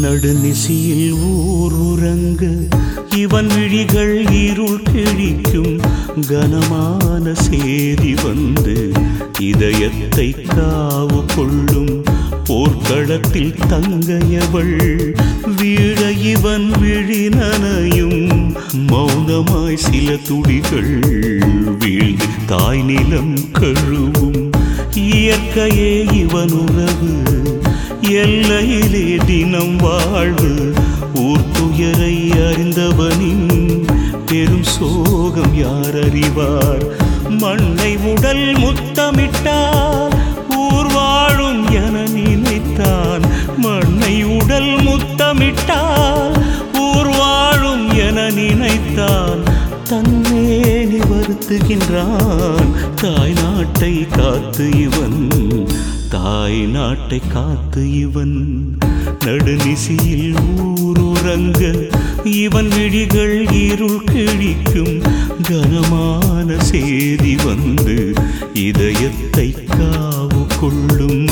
நடுநிசியில் ஊர் உறங்க இவன் விழிகள் இருள் கிழிக்கும் கனமான சேதி வந்து இதயத்தை காவு கொள்ளும் போர்க்களத்தில் தங்கையவள் வீழ இவன் விழி நனையும் மௌனமாய் சில துடிகள் வீழ்ந்து தாய் நிலம் கழுவும் இயற்கையே இவன் உறவு எல்லையிலே தினம் வாழ்வு ஊர் துயரை அறிந்தவனின் பெரும் சோகம் யார் அறிவார் மண்ணை உடல் முத்தமிட்டால் ஊர் வாழும் என நினைத்தான் மண்ணை உடல் முத்தமிட்டால் ஊர் வாழும் என நினைத்தான் தன்னேனி வருத்துகின்றான் தாய் நாட்டை காத்து இவன் தாய் நாட்டை காத்து இவன் நடுநிசியில் ஊருறங்க இவன் விழிகள் இருள் கிழிக்கும் கனமான சேதி வந்து இதயத்தை காவு கொள்ளும்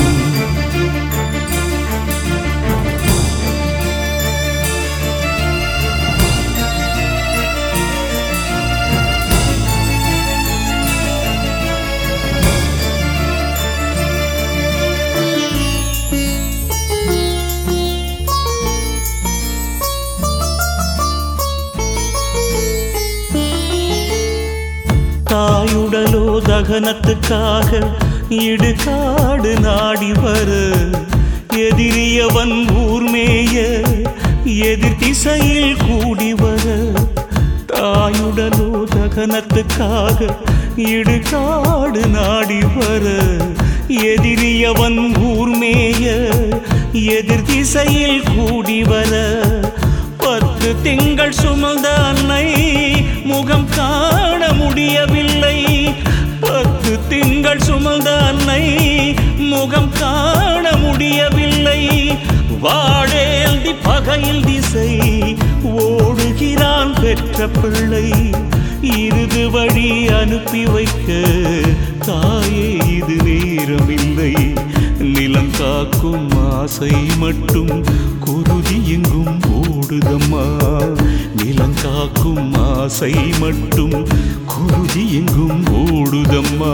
தாயுடலோ தகனத்துக்காக இடுகாடு நாடி வர எதிரியவன் ஊர்மேய எதிர் திசையில் கூடி வர தாயுடலோ தகனத்துக்காக இடுகாடு நாடி வர எதிரியவன் ஊர்மேய எதிர் திசையில் கூடி வர பத்து திங்கள் சுமந்த அன்னை முகம் காண முடியவில்லை பத்து திங்கள் சுமந்த அன்னை முகம் காண முடியவில்லை வாழேந்தி பகையில் திசை ஓடுகிறான் பெற்ற பிள்ளை இருது வழி அனுப்பி வைக்க தாயே இது நேரமில்லை நிலம் காக்கும் ஆசை மட்டும் குருதி எங்கும் ஓடுதம்மா நிலம் காக்கும் ஆசை மட்டும் குருதி எங்கும் ஓடுதம்மா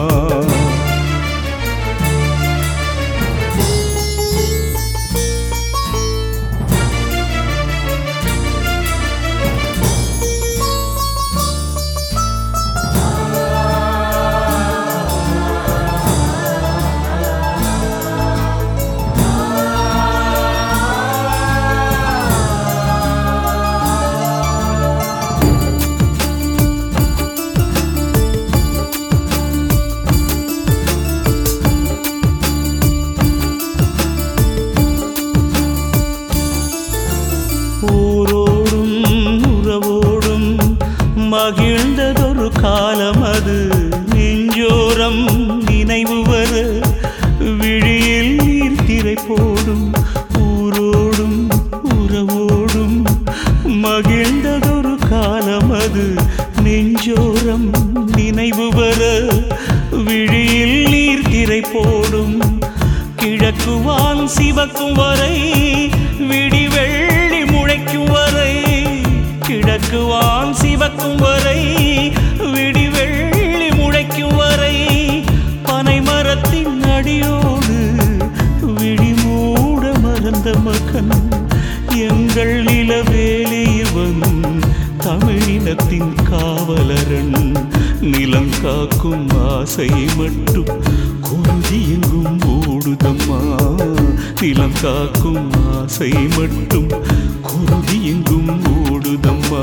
ஊரோடும் உறவோடும் மகிழ்ந்ததொரு காலம் அது நெஞ்சோரம் நினைவு வர விழியில் நீர் திரை போடும் ஊரோடும் உறவோடும் மகிழ்ந்ததொரு காலம் அது நெஞ்சோரம் நினைவு வர விழியில் நீர் திரை போடும் கிழக்குவான் சிவக்கும் வரை விடி வெள்ளி முளைக்கும் வரை கிழக்குவான் சிவக்கும் வரை விடி வெள்ளி முளைக்கும் வரை பனை மரத்தின் அடியோடு விழி மூட மறந்த மகன் எங்கள் இளவேலியவன் தமிழினத்தின் காவலரன் நிலம் காக்கும் ஆசை மட்டும் குருதி எங்கும் ஓடுதம்மா நிலம் காக்கும் ஆசை மட்டும் குருதி எங்கும் ஓடுதம்மா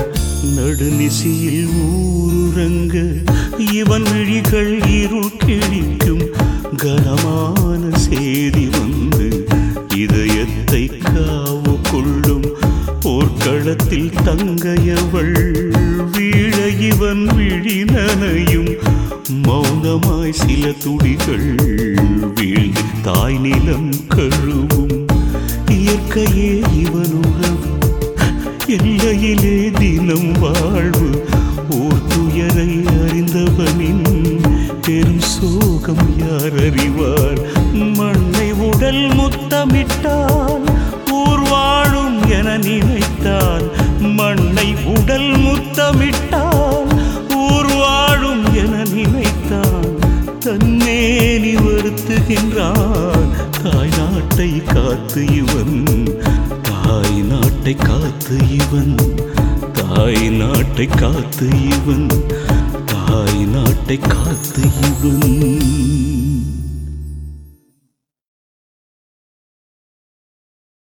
நடுநிசியில் ஊருறங்க இவன் விழிகள் இருள் கிழிக்கும் கனமான சேதி வந்து இதயத்தை காவு கொள்ளும் போர்க்களத்தில் தங்கையவள் வீழ இவன் விழி நனையும் மௌனமாய் சில துடிகள் வீழ்ந்து தாய் நிலம் கழுவும் இயற்கையே இவன் உறவு எல்லையிலே தினம் வாழ்வு ஓர் துயரை அறிந்தவனின் பெரும் சோகம் யார் அறிவார் மண்ணை உடல் முத்தமிட்டால் ஊர் வாழும் என நினைத்தான் மண்ணை உடல் முத்தமிட்டால் ஊர் வாழும் என நினைத்தான் தன்னேனி வருத்துகின்றான் தாய் நாட்டை காத்து இவன் தாய் நாட்டை காத்து இவன் தாய் நாட்டை காத்து இவன் தாய் நாட்டை காத்து இவன்